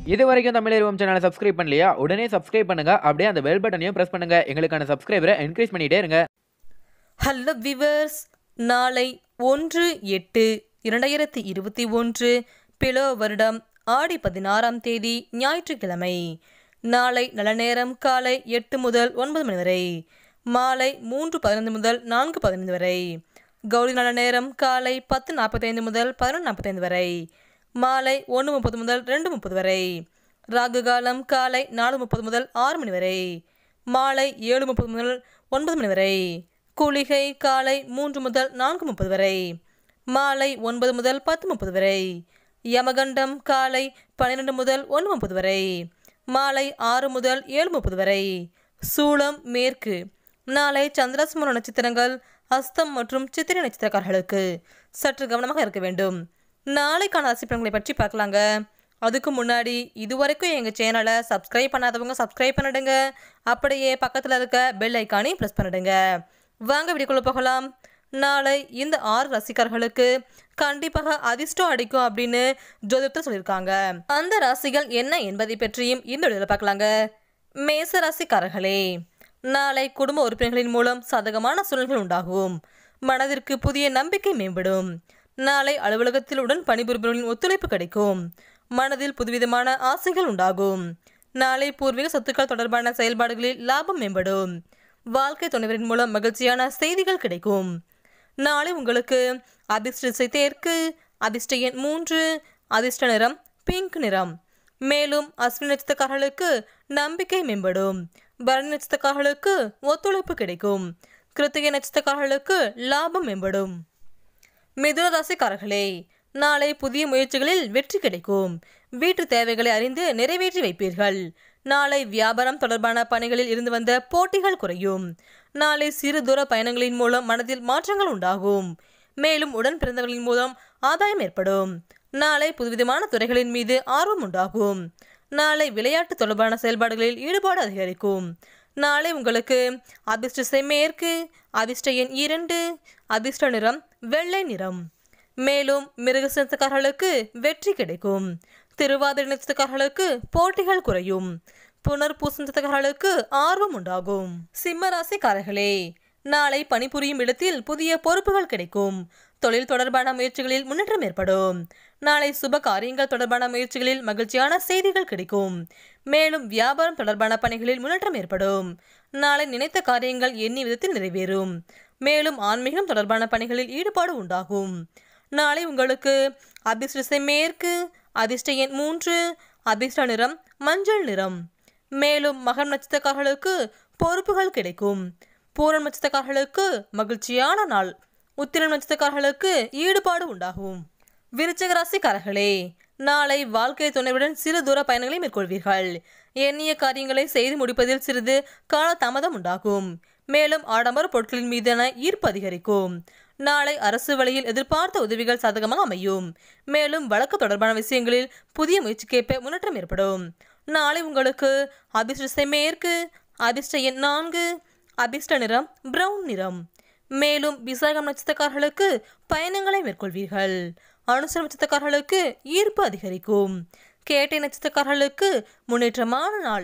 இது வரைக்கும் தமிழ் சேனலை சப்ஸ்கிரைப் பண்ணலையா உடனே சப்ஸ்கிரைப் பண்ணுங்க அப்படியே அந்த பெல் பட்டனையும் பிரஸ் பண்ணுங்க எங்களுக்கான சப்ஸ்கிரைபரை என்கரேஜ் பண்ணிட்டே இருங்க ஹலோ விவர்ஸ் நாளை ஒன்று எட்டு இரண்டாயிரத்தி இருபத்தி ஒன்று பிலோ வருடம் ஆடி பதினாறாம் தேதி ஞாயிற்றுக்கிழமை நாளை நல்ல நேரம் காலை எட்டு முதல் ஒன்பது மணி வரை மாலை மூன்று பதினைந்து முதல் நான்கு பதினைந்து வரை கௌரி நல்ல நேரம் காலை பத்து நாற்பத்தைந்து முதல் பதினொன்று நாற்பத்தைந்து வரை மாலை ஒன்று முப்பது முதல் ரெண்டு முப்பது வரை ராகு காலம் காலை நாலு முப்பது முதல் ஆறு மணி வரை மாலை ஏழு முப்பது முதல் ஒன்பது மணி வரை குளிகை காலை மூன்று முதல் நான்கு முப்பது வரை மாலை ஒன்பது முதல் பத்து முப்பது வரை யமகண்டம் காலை பன்னிரெண்டு முதல் ஒன்று முப்பது வரை மாலை ஆறு முதல் ஏழு முப்பது வரை சூளம் மேற்கு நாளை சந்திரசுமர நட்சத்திரங்கள் அஸ்தம் மற்றும் சித்திரை நட்சத்திரக்காரர்களுக்கு சற்று கவனமாக இருக்க வேண்டும் நாளைக்கான ராசி பலன்களை பற்றி பார்க்கலாங்க அதுக்கு முன்னாடி இதுவரைக்கும் எங்கள் சேனலை சப்ஸ்கிரைப் பண்ணாதவங்க சப்ஸ்கிரைப் பண்ணிடுங்க அப்படியே பக்கத்தில் இருக்க பெல் ஐக்கானையும் ப்ரெஸ் பண்ணிடுங்க வாங்க வீடியோக்குள்ள போகலாம் நாளை இந்த ஆறு ரசிகர்களுக்கு கண்டிப்பாக அதிர்ஷ்டம் அடிக்கும் அப்படின்னு ஜோதிடத்தில் சொல்லியிருக்காங்க அந்த ராசிகள் என்ன என்பதை பற்றியும் இந்த வீடியோவில் பார்க்கலாங்க மேச ராசிக்காரர்களே நாளை குடும்ப உறுப்பினர்களின் மூலம் சாதகமான சூழல்கள் உண்டாகும் மனதிற்கு புதிய நம்பிக்கை மேம்படும் நாளை அலுவலகத்தில் உடன் பணிபுரிபவர்களின் ஒத்துழைப்பு கிடைக்கும் மனதில் புதுவிதமான ஆசைகள் உண்டாகும் நாளை பூர்வீக சொத்துக்கள் தொடர்பான செயல்பாடுகளில் லாபம் மேம்படும் வாழ்க்கை துணைவரின் மூலம் மகிழ்ச்சியான செய்திகள் கிடைக்கும் நாளை உங்களுக்கு அதிர்ஷ்ட திசை தேர்க்கு அதிர்ஷ்ட எண் மூன்று அதிர்ஷ்ட நிறம் பிங்க் நிறம் மேலும் அஸ்வினி நட்சத்திரக்காரர்களுக்கு நம்பிக்கை மேம்படும் பரணி நட்சத்திரக்காரர்களுக்கு ஒத்துழைப்பு கிடைக்கும் கிருத்திகை நட்சத்திரக்காரர்களுக்கு லாபம் மேம்படும் மிதுன ராசிக்காரர்களே நாளை புதிய முயற்சிகளில் வெற்றி கிடைக்கும் வீட்டு தேவைகளை அறிந்து நிறைவேற்றி வைப்பீர்கள் நாளை வியாபாரம் தொடர்பான பணிகளில் இருந்து வந்த போட்டிகள் குறையும் நாளை சிறு தூர பயணங்களின் மூலம் மனதில் மாற்றங்கள் உண்டாகும் மேலும் உடன் பிறந்தவர்களின் மூலம் ஆதாயம் ஏற்படும் நாளை புதுவிதமான துறைகளின் மீது ஆர்வம் உண்டாகும் நாளை விளையாட்டு தொடர்பான செயல்பாடுகளில் ஈடுபாடு அதிகரிக்கும் நாளை உங்களுக்கு அதிர்ஷ்ட திசை மேற்கு அதிர்ஷ்ட எண் இரண்டு அதிர்ஷ்ட நிறம் வெள்ளை நிறம் மேலும் மிருக நட்சத்திரக்காரர்களுக்கு வெற்றி கிடைக்கும் திருவாதிரை நட்சத்திரக்காரர்களுக்கு போட்டிகள் குறையும் புனர் நட்சத்திரக்காரர்களுக்கு ஆர்வம் உண்டாகும் சிம்ம ராசிக்காரர்களே நாளை பணிபுரியும் இடத்தில் புதிய பொறுப்புகள் கிடைக்கும் தொழில் தொடர்பான முயற்சிகளில் முன்னேற்றம் ஏற்படும் நாளை சுப காரியங்கள் தொடர்பான முயற்சிகளில் மகிழ்ச்சியான செய்திகள் கிடைக்கும் மேலும் வியாபாரம் தொடர்பான பணிகளில் முன்னேற்றம் ஏற்படும் நாளை நினைத்த காரியங்கள் எண்ணி விதத்தில் நிறைவேறும் மேலும் ஆன்மீகம் தொடர்பான பணிகளில் ஈடுபாடு உண்டாகும் நாளை உங்களுக்கு அதிர்ஷ்ட திசை மேற்கு அதிர்ஷ்ட எண் மூன்று அதிர்ஷ்ட நிறம் மஞ்சள் நிறம் மேலும் மகம் நட்சத்திரக்காரர்களுக்கு பொறுப்புகள் கிடைக்கும் பூரம் நட்சத்திரக்காரர்களுக்கு மகிழ்ச்சியான நாள் உத்திரம் நட்சத்திரக்காரர்களுக்கு ஈடுபாடு உண்டாகும் விருச்சக ராசிக்காரர்களே நாளை வாழ்க்கை துணைவுடன் சிறு தூர பயணங்களை மேற்கொள்வீர்கள் எண்ணிய காரியங்களை செய்து முடிப்பதில் சிறிது கால தாமதம் உண்டாகும் மேலும் ஆடம்பர பொருட்களின் மீதான ஈர்ப்பு அதிகரிக்கும் நாளை அரசு வழியில் எதிர்பார்த்த உதவிகள் சாதகமாக அமையும் மேலும் வழக்கு தொடர்பான விஷயங்களில் புதிய முயற்சிக்கேற்ப முன்னேற்றம் ஏற்படும் நாளை உங்களுக்கு அதிர்ஷ்ட திசை மேற்கு அதிர்ஷ்ட எண் நான்கு அதிர்ஷ்ட நிறம் பிரவுன் நிறம் மேலும் விசாகம் நட்சத்திரக்காரர்களுக்கு பயணங்களை மேற்கொள்வீர்கள் அனுசர நட்சத்திரக்காரர்களுக்கு ஈர்ப்பு அதிகரிக்கும் கேட்டை நட்சத்திரக்காரர்களுக்கு முன்னேற்றமான நாள்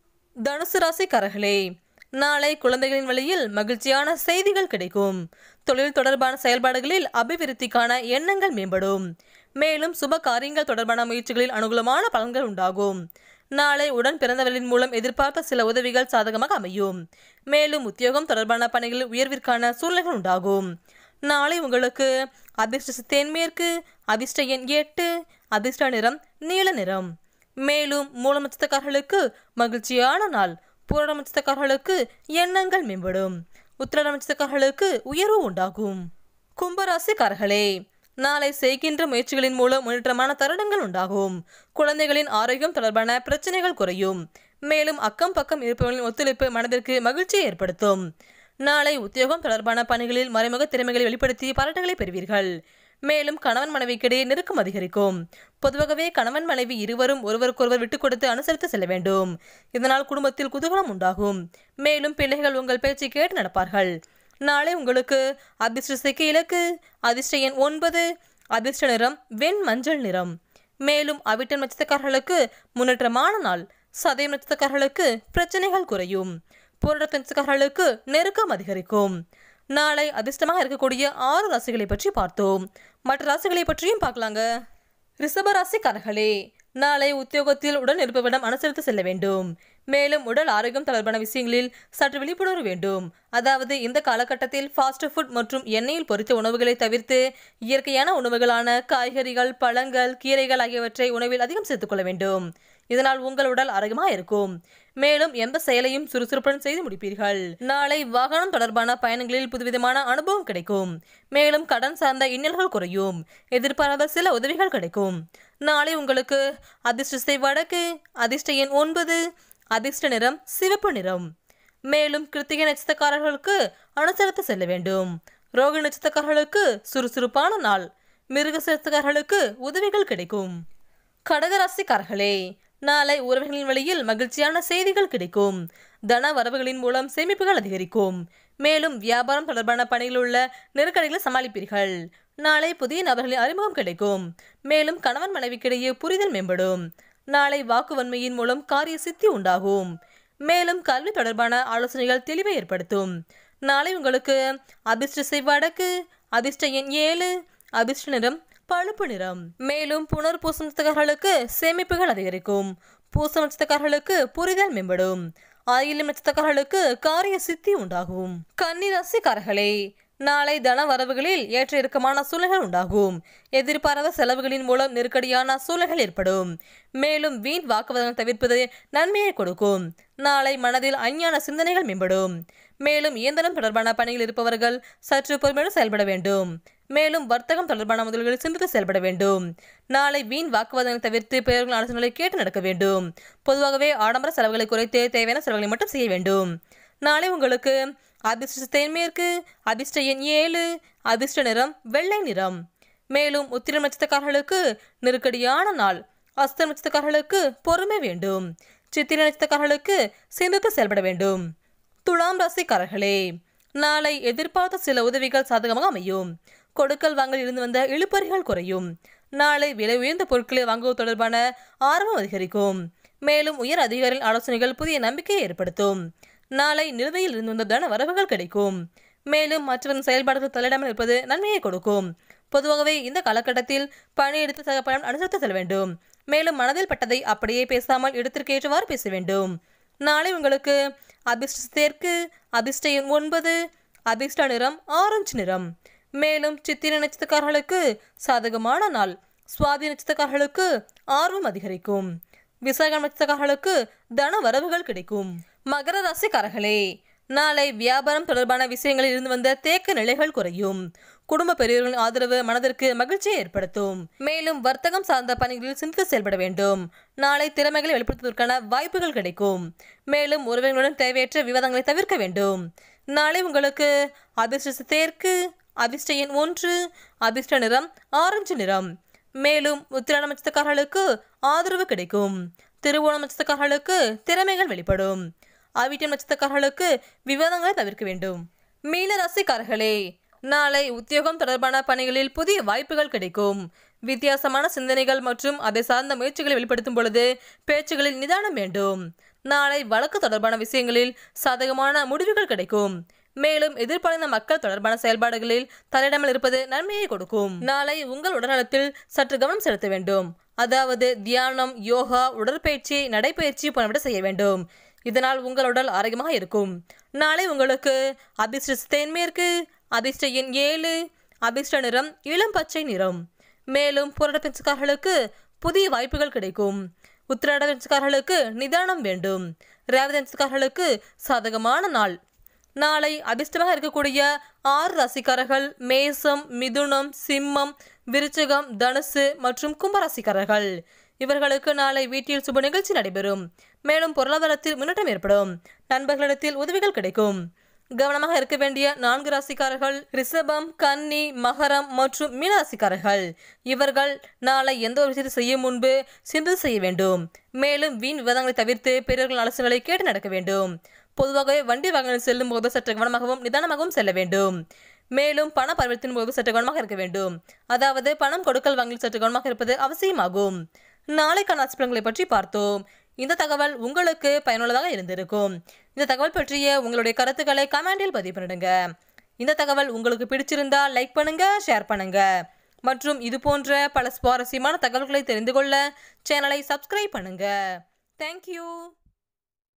தனுசு ராசிக்காரர்களே நாளை குழந்தைகளின் வழியில் மகிழ்ச்சியான செய்திகள் கிடைக்கும் தொழில் தொடர்பான செயல்பாடுகளில் அபிவிருத்திக்கான எண்ணங்கள் மேம்படும் மேலும் சுப காரியங்கள் தொடர்பான முயற்சிகளில் அனுகூலமான பலன்கள் உண்டாகும் நாளை உடன் பிறந்தவர்களின் மூலம் எதிர்பார்த்த சில உதவிகள் சாதகமாக அமையும் மேலும் உத்தியோகம் தொடர்பான பணிகளில் உயர்விற்கான சூழ்நிலைகள் உண்டாகும் நாளை உங்களுக்கு அதிர்ஷ்ட தென்மேற்கு அதிர்ஷ்ட எண் எட்டு அதிர்ஷ்ட நிறம் நீல நிறம் மேலும் மூலம் நட்சத்திரக்காரர்களுக்கு மகிழ்ச்சியான நாள் பூரண நட்சத்திரக்காரர்களுக்கு எண்ணங்கள் மேம்படும் உத்திர நட்சத்திரக்காரர்களுக்கு உயர்வு உண்டாகும் கும்பராசிக்காரர்களே நாளை செய்கின்ற முயற்சிகளின் மூலம் முன்னேற்றமான தருணங்கள் உண்டாகும் குழந்தைகளின் ஆரோக்கியம் தொடர்பான பிரச்சனைகள் குறையும் மேலும் அக்கம் பக்கம் இருப்பவர்களின் ஒத்துழைப்பு மனதிற்கு மகிழ்ச்சியை ஏற்படுத்தும் நாளை உத்தியோகம் தொடர்பான பணிகளில் மறைமுக திறமைகளை வெளிப்படுத்தி பாராட்டுகளை பெறுவீர்கள் மேலும் கணவன் மனைவிக்கிடையே நெருக்கம் அதிகரிக்கும் பொதுவாகவே கணவன் மனைவி இருவரும் ஒருவருக்கொருவர் விட்டுக் கொடுத்து அனுசரித்து செல்ல வேண்டும் இதனால் குடும்பத்தில் குதூகலம் உண்டாகும் மேலும் பிள்ளைகள் உங்கள் பேச்சை கேட்டு நடப்பார்கள் நாளை உங்களுக்கு அதிர்ஷ்ட திசைக்கு இலக்கு அதிர்ஷ்ட எண் ஒன்பது அதிர்ஷ்ட நிறம் வெண் மஞ்சள் நிறம் மேலும் அவிட்டம் நட்சத்திரக்காரர்களுக்கு முன்னேற்றமான நாள் சதயம் நட்சத்திரக்காரர்களுக்கு பிரச்சனைகள் குறையும் புரட்ட நட்சத்திரக்காரர்களுக்கு நெருக்கம் அதிகரிக்கும் நாளை அதிர்ஷ்டமாக இருக்கக்கூடிய ஆறு ராசிகளை பற்றி பார்த்தோம் மற்ற ராசிகளை பற்றியும் பார்க்கலாங்க ரிஷப ராசிக்காரர்களே நாளை உத்தியோகத்தில் உடன் இருப்பவரிடம் அனுசரித்து செல்ல வேண்டும் மேலும் உடல் ஆரோக்கியம் தொடர்பான விஷயங்களில் சற்று விழிப்புணர்வு வேண்டும் அதாவது இந்த காலகட்டத்தில் ஃபாஸ்ட் ஃபுட் மற்றும் எண்ணெயில் பொரித்த உணவுகளை தவிர்த்து இயற்கையான உணவுகளான காய்கறிகள் பழங்கள் கீரைகள் ஆகியவற்றை உணவில் அதிகம் சேர்த்துக்கொள்ள வேண்டும் இதனால் உங்கள் உடல் ஆரோக்கியமாக இருக்கும் மேலும் எந்த செயலையும் சுறுசுறுப்புடன் செய்து முடிப்பீர்கள் நாளை வாகனம் தொடர்பான பயணங்களில் புதுவிதமான அனுபவம் கிடைக்கும் மேலும் கடன் சார்ந்த இன்னல்கள் குறையும் எதிர்பாராத சில உதவிகள் கிடைக்கும் நாளை உங்களுக்கு அதிர்ஷ்ட வடக்கு அதிர்ஷ்ட எண் ஒன்பது அதிர்ஷ்ட நிறம் சிவப்பு நிறம் மேலும் கிருத்திகை நட்சத்திரக்காரர்களுக்கு அனுசரித்து செல்ல வேண்டும் ரோக நட்சத்திரக்காரர்களுக்கு சுறுசுறுப்பான நாள் மிருக நட்சத்திரக்காரர்களுக்கு உதவிகள் கிடைக்கும் கடகராசிக்காரர்களே நாளை உறவுகளின் வழியில் மகிழ்ச்சியான செய்திகள் கிடைக்கும் தன வரவுகளின் மூலம் சேமிப்புகள் அதிகரிக்கும் மேலும் வியாபாரம் தொடர்பான பணியில் உள்ள நெருக்கடிகளை சமாளிப்பீர்கள் நாளை புதிய நபர்களின் அறிமுகம் கிடைக்கும் மேலும் கணவன் மனைவிக்கிடையே புரிதல் மேம்படும் நாளை வாக்குவன்மையின் மூலம் காரிய சித்தி உண்டாகும் மேலும் கல்வி தொடர்பான ஆலோசனைகள் தெளிவை ஏற்படுத்தும் நாளை உங்களுக்கு அதிர்ஷ்ட செய்வாடக்கு அதிர்ஷ்ட எண் ஏழு அதிர்ஷ்ட நிறம் பழுப்பு நிறம் மேலும் புனர் பூசம் நட்சத்திரக்காரர்களுக்கு சேமிப்புகள் அதிகரிக்கும் பூசம் நட்சத்திரக்காரர்களுக்கு புரிதல் மேம்படும் ஆயிலம் நட்சத்திரக்காரர்களுக்கு காரிய சித்தி உண்டாகும் கன்னிராசிக்காரர்களே நாளை தன வரவுகளில் ஏற்ற இறக்கமான சூழ்நிலைகள் உண்டாகும் எதிர்பாராத செலவுகளின் மூலம் நெருக்கடியான சூழ்நிலைகள் ஏற்படும் மேலும் வீண் வாக்குவாதங்கள் தவிர்ப்பது நன்மையை கொடுக்கும் நாளை மனதில் அஞ்ஞான சிந்தனைகள் மேம்படும் மேலும் இயந்திரம் தொடர்பான பணியில் இருப்பவர்கள் சற்று பொறுமையுடன் செயல்பட வேண்டும் மேலும் வர்த்தகம் தொடர்பான முதல்களில் சிந்தித்து செயல்பட வேண்டும் நாளை வீண் வாக்குவாதங்களை தவிர்த்து பெயர்கள் ஆலோசனைகளை கேட்டு நடக்க வேண்டும் பொதுவாகவே ஆடம்பர செலவுகளை குறைத்து தேவையான செலவுகளை மட்டும் செய்ய வேண்டும் நாளை உங்களுக்கு அதிர்ஷ்ட தென்மேற்கு அதிர்ஷ்ட எண் ஏழு அதிர்ஷ்ட நிறம் வெள்ளை நிறம் மேலும் உத்திரம் நட்சத்திரக்காரர்களுக்கு நெருக்கடியான நாள் அஸ்தம் நட்சத்திரக்காரர்களுக்கு பொறுமை வேண்டும் சித்திரை நட்சத்திரக்காரர்களுக்கு சிந்தித்து செயல்பட வேண்டும் துலாம் ராசிக்காரர்களே நாளை எதிர்பார்த்த சில உதவிகள் சாதகமாக அமையும் கொடுக்கல் வாங்கல் இருந்து வந்த இழுபறிகள் குறையும் நாளை விலை உயர்ந்த பொருட்களை வாங்குவது தொடர்பான ஆர்வம் அதிகரிக்கும் மேலும் உயர் அதிகாரிகளின் ஆலோசனைகள் புதிய நம்பிக்கையை ஏற்படுத்தும் நாளை நிலுவையில் இருந்து வந்த தன வரவுகள் கிடைக்கும் மேலும் மற்றவரின் செயல்பாடுகள் தலையிடாமல் இருப்பது நன்மையை கொடுக்கும் பொதுவாகவே இந்த காலகட்டத்தில் பணி எடுத்து சக பணம் அனுசரித்து செல்ல வேண்டும் மேலும் மனதில் பட்டதை அப்படியே பேசாமல் இடத்திற்கு ஏற்றவாறு பேச வேண்டும் நாளை உங்களுக்கு அதிர்ஷ்ட தேர்க்கு அதிர்ஷ்ட எண் ஒன்பது அதிர்ஷ்ட நிறம் ஆரஞ்சு நிறம் மேலும் சித்திரை நட்சத்திரக்காரர்களுக்கு சாதகமான நாள் சுவாதி நட்சத்திரக்காரர்களுக்கு ஆர்வம் அதிகரிக்கும் விசாகம் நட்சத்திரக்காரர்களுக்கு தன வரவுகள் கிடைக்கும் மகர ராசிக்காரர்களே நாளை வியாபாரம் தொடர்பான விஷயங்களில் இருந்து வந்த தேக்க நிலைகள் குறையும் குடும்ப பெரியவர்களின் ஆதரவு மனதிற்கு மகிழ்ச்சியை ஏற்படுத்தும் மேலும் வர்த்தகம் சார்ந்த பணிகளில் சிந்தித்து செயல்பட வேண்டும் நாளை திறமைகளை வெளிப்படுத்துவதற்கான வாய்ப்புகள் கிடைக்கும் மேலும் உறவினர்களுடன் தேவையற்ற விவாதங்களை தவிர்க்க வேண்டும் நாளை உங்களுக்கு அதிர்ஷ்ட தேர்க்கு அதிர்ஷ்ட எண் ஒன்று அதிர்ஷ்ட நிறம் ஆரஞ்சு நிறம் மேலும் உத்திராட நட்சத்திரக்காரர்களுக்கு ஆதரவு கிடைக்கும் திருவோணம் நட்சத்திரக்காரர்களுக்கு திறமைகள் வெளிப்படும் அவிட்டம் நட்சத்திரக்காரர்களுக்கு விவாதங்களை தவிர்க்க வேண்டும் மீன ராசிக்காரர்களே நாளை உத்தியோகம் தொடர்பான பணிகளில் புதிய வாய்ப்புகள் கிடைக்கும் வித்தியாசமான சிந்தனைகள் மற்றும் அதை சார்ந்த முயற்சிகளை வெளிப்படுத்தும் பொழுது பேச்சுகளில் நிதானம் வேண்டும் நாளை வழக்கு தொடர்பான விஷயங்களில் சாதகமான முடிவுகள் கிடைக்கும் மேலும் எதிர்பார்ந்த மக்கள் தொடர்பான செயல்பாடுகளில் தலையிடாமல் இருப்பது நன்மையை கொடுக்கும் நாளை உங்கள் உடல்நலத்தில் சற்று கவனம் செலுத்த வேண்டும் அதாவது தியானம் யோகா உடற்பயிற்சி நடைப்பயிற்சி போன்றவற்றை செய்ய வேண்டும் இதனால் உங்கள் உடல் ஆரோக்கியமாக இருக்கும் நாளை உங்களுக்கு அதிர்ஷ்ட தென்மேற்கு அதிர்ஷ்ட எண் ஏழு அதிர்ஷ்ட நிறம் இளம் பச்சை நிறம் மேலும் போராட்ட பிச்சைக்காரர்களுக்கு புதிய வாய்ப்புகள் கிடைக்கும் உத்திராட பிச்சைக்காரர்களுக்கு நிதானம் வேண்டும் ரேவதி பிச்சைக்காரர்களுக்கு சாதகமான நாள் நாளை அதிர்ஷ்டமாக இருக்கக்கூடிய ஆறு ராசிக்காரர்கள் மேசம் மிதுனம் சிம்மம் விருச்சகம் தனுசு மற்றும் கும்பராசிக்காரர்கள் இவர்களுக்கு நாளை வீட்டில் சுப நிகழ்ச்சி நடைபெறும் மேலும் பொருளாதாரத்தில் முன்னேற்றம் ஏற்படும் நண்பர்களிடத்தில் உதவிகள் கிடைக்கும் கவனமாக இருக்க வேண்டிய நான்கு ராசிக்காரர்கள் ரிஷபம் கன்னி மகரம் மற்றும் மீன ராசிக்காரர்கள் இவர்கள் நாளை எந்த ஒரு விஷயத்தை செய்யும் முன்பு சிந்து செய்ய வேண்டும் மேலும் வீண் விவாதங்களை தவிர்த்து பெரியவர்கள் ஆலோசனைகளை கேட்டு நடக்க வேண்டும் பொதுவாகவே வண்டி வாகனத்தில் செல்லும் போது சற்று கவனமாகவும் நிதானமாகவும் செல்ல வேண்டும் மேலும் பண பரிவர்த்தனை போது சற்று கவனமாக இருக்க வேண்டும் அதாவது பணம் கொடுக்கல் வாங்கல் சற்று கவனமாக இருப்பது அவசியமாகும் நாளைக்கான அஸ்பலங்களை பற்றி பார்த்தோம் இந்த தகவல் உங்களுக்கு பயனுள்ளதாக இருந்திருக்கும் இந்த தகவல் பற்றிய உங்களுடைய கருத்துக்களை கமெண்டில் பதிவு பண்ணிடுங்க இந்த தகவல் உங்களுக்கு பிடிச்சிருந்தா லைக் பண்ணுங்க ஷேர் பண்ணுங்க மற்றும் இது போன்ற பல சுவாரஸ்யமான தகவல்களை தெரிந்து கொள்ள சேனலை சப்ஸ்கிரைப் பண்ணுங்க தேங்க்யூ